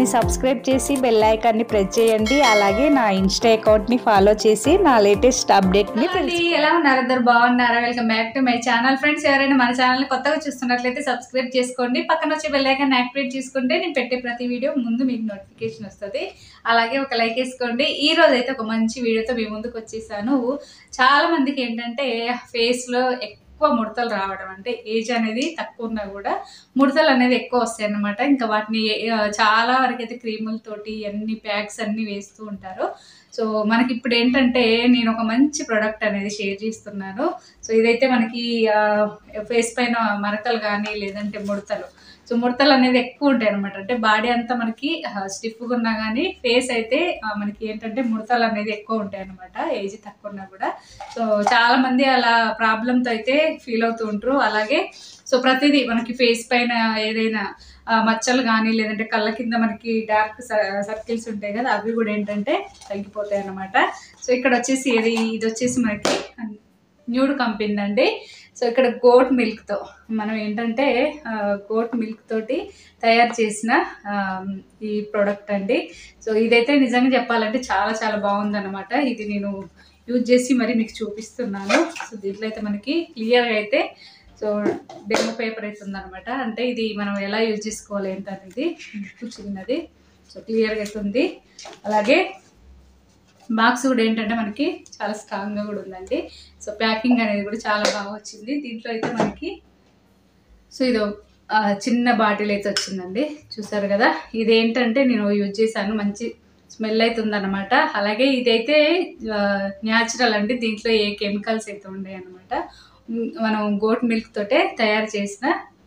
subscribe చేసి bell ఐకాన్ని press చేయండి అలాగే నా ఇన్స్టా అకౌంట్ని ఫాలో చేసి నా లేటెస్ట్ అప్డేట్ని అండి ఎలా ఉన్నారు అందరు బాగున్నారా welcome back to my channel friends ఎవరైనా మన ఛానల్ కొత్తగా చూస్తున్నట్లయితే సబ్స్క్రైబ్ చేసుకోండి పక్కన వచ్చి బెల్ ఐకాన్ యాక్టివేట్ చేసుకుంటే నేను పెట్టే ప్రతి వీడియో ముందు మీకు నోటిఫికేషన్ వస్తుంది అలాగే ఒక లైక్ వేసుకోండి ఈ రోజు అయితే ఒక మంచి వీడియోతో మీ ముందుకు వచ్చేసాను చాలా మందికి ఏంటంటే ఫేస్ లో ఎక్కువ ముడతలు రావడం అంటే ఏజ్ అనేది తక్కువ ఉన్నా కూడా ముడతలు అనేది ఎక్కువ వస్తాయి అన్నమాట ఇంకా వాటిని ఆ, చాలా వరకు అయితే క్రీములతోటి అన్ని ప్యాక్స్ అన్ని వేస్తూ ఉంటారు సో మనకి ఇప్పుడు ఏంటంటే నేను ఒక మంచి ప్రోడక్ట్ అనేది షేర్ చేస్తున్నాను సో ఇదైతే మనకి ఫేస్ పైన మరకలు కానీ లేదంటే ముడతలు సో ముడతలు అనేది ఎక్కువ ఉంటాయి అనమాట అంటే బాడీ అంతా మనకి స్టిఫ్గా ఉన్నా కానీ ఫేస్ అయితే ఆ, మనకి ఏంటంటే ముడతలు అనేది ఎక్కువ ఉంటాయి అనమాట ఏజ్ తక్కువ ఉన్నా కూడా సో చాలా మంది అలా ప్రాబ్లంతో అయితే ఫీల్ అవుతూ ఉంటారు అలాగే సో ప్రతిదీ మనకి ఫేస్ పైన ఏదైనా ఆ, మచ్చలు కానీ లేదంటే కళ్ళ కింద మనకి డార్క్ సర్కిల్స్ ఉంటాయి కదా అవి కూడా ఏంటంటే తగ్గిపోతాయి అన్నమాట సో ఇక్కడ వచ్చేసి ఇది ఇది వచ్చేసి మనకి న్యూడ్ కంపెనీ అండి సో ఇక్కడ గోట్ మిల్క్తో మనం ఏంటంటే ఆ, గోట్ మిల్క్ తోటి తయారు చేసిన ఆ, ఈ ప్రోడక్ట్ అండి సో ఇదైతే నిజంగా చెప్పాలంటే చాలా చాలా బాగుందన్నమాట ఇది నేను యూజ్ చేసి మరి మీకు చూపిస్తున్నాను సో దీంట్లో అయితే మనకి క్లియర్గా అయితే సో డెమో పేపర్ అయితే ఉందన్నమాట అంటే ఇది మనం ఎలా యూజ్ చేసుకోవాలి ఏంటనేది మీకు చిన్నది సో క్లియర్గా అయితే ఉంది అలాగే బాక్స్ కూడా ఏంటంటే మనకి చాలా స్ట్రాంగ్గా కూడా ఉందండి సో ప్యాకింగ్ అనేది కూడా చాలా బాగా వచ్చింది దీంట్లో అయితే మనకి సో ఇది ఆ, చిన్న బాటిల్ అయితే వచ్చిందండి చూసారు కదా ఇది ఏంటంటే నేను యూజ్ చేశాను మంచి స్మెల్ అయితే ఉందన్నమాట అలాగే ఇదైతే న్యాచురల్ అండి దీంట్లో ఏ కెమికల్స్ అయితే ఉండే అనమాట మనం గోట్ మిల్క్ తోటే తయారు చేసిన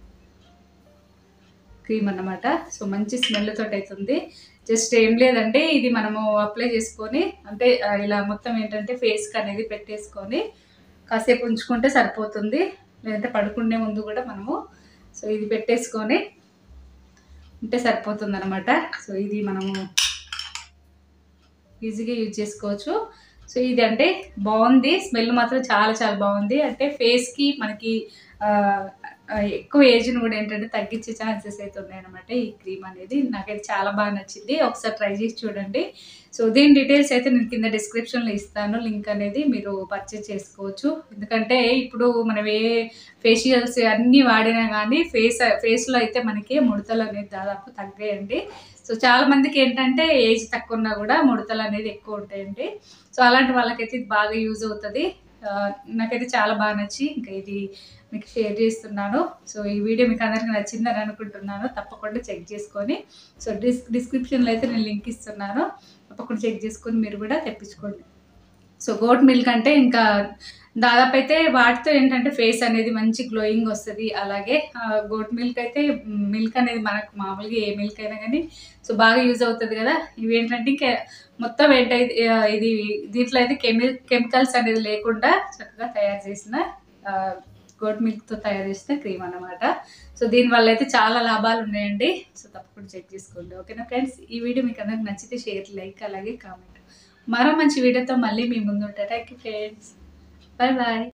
క్రీమ్ అన్నమాట సో మంచి స్మెల్ తోటి అవుతుంది జస్ట్ ఏం లేదంటే ఇది మనము అప్లై చేసుకొని అంటే ఆ, ఇలా మొత్తం ఏంటంటే ఫేస్కి అనేది పెట్టేసుకొని కాసేపు ఉంచుకుంటే సరిపోతుంది లేదంటే పడుకునే ముందు కూడా మనము సో ఇది పెట్టేసుకొని ఉంటే సరిపోతుంది అనమాట సో ఇది మనము ఈజీగా యూజ్ చేసుకోవచ్చు సో ఇది అంటే బాగుంది స్మెల్ మాత్రం చాలా చాలా బాగుంది అంటే ఫేస్కి మనకి ఆ, ఆ, ఎక్కువ ఏజ్ని కూడా ఏంటంటే తగ్గించే ఛాన్సెస్ అయితే ఉన్నాయన్నమాట ఈ క్రీమ్ అనేది నాకైతే చాలా బాగా నచ్చింది ఒకసారి ట్రై చేసి చూడండి సో దీని డీటెయిల్స్ అయితే నేను కింద డిస్క్రిప్షన్లో ఇస్తాను లింక్ అనేది మీరు పర్చేస్ చేసుకోవచ్చు ఎందుకంటే ఇప్పుడు మనం ఏ ఫేషియల్స్ అన్నీ వాడినా కానీ ఫేస్ ఫేస్లో అయితే మనకి ముడతలు అనేది దాదాపు తగ్గాయండి సో చాలా మందికి ఏంటంటే ఏజ్ తక్కువ ఉన్నా కూడా ముడతలు అనేది ఎక్కువ ఉంటాయండి సో అలాంటి వాళ్ళకైతే ఇది బాగా యూజ్ అవుతుంది ఆ, నాకైతే చాలా బాగా నచ్చి ఇంకా ఇది మీకు షేర్ చేస్తున్నాను సో ఈ వీడియో మీకు అందరికీ నచ్చిందని అనుకుంటున్నాను తప్పకుండా చెక్ చేసుకొని సో డిస్ డిస్క్రిప్షన్లో అయితే నేను లింక్ ఇస్తున్నాను తప్పకుండా చెక్ చేసుకొని మీరు కూడా తెప్పించుకోండి సో గోట్ మిల్క్ అంటే ఇంకా దాదాపు అయితే వాటితో ఏంటంటే ఫేస్ అనేది మంచి గ్లోయింగ్ వస్తుంది అలాగే ఆ, గోట్ మిల్క్ అయితే మిల్క్ అనేది మనకు మామూలుగా ఏ మిల్క్ అయినా కానీ సో బాగా యూజ్ అవుతుంది కదా ఇవి ఏంటంటే ఇంకా మొత్తం ఏంటైతే ఆ, ఇది దీంట్లో అయితే కెమి కెమికల్స్ అనేది లేకుండా చక్కగా తయారు చేసిన ఆ, గోట్ మిల్క్తో తయారు చేసిన క్రీమ్ అన్నమాట సో దీనివల్ల అయితే చాలా లాభాలు ఉన్నాయండి సో తప్పకుండా చెక్ చేసుకోండి ఓకేనా ఫ్రెండ్స్ ఈ వీడియో మీకు అందరికి నచ్చితే షేర్ లైక్ అలాగే కామెంట్ మరో మంచి వీడియోతో మళ్ళీ మీ ముందు ఉంటారు thank you friends bye bye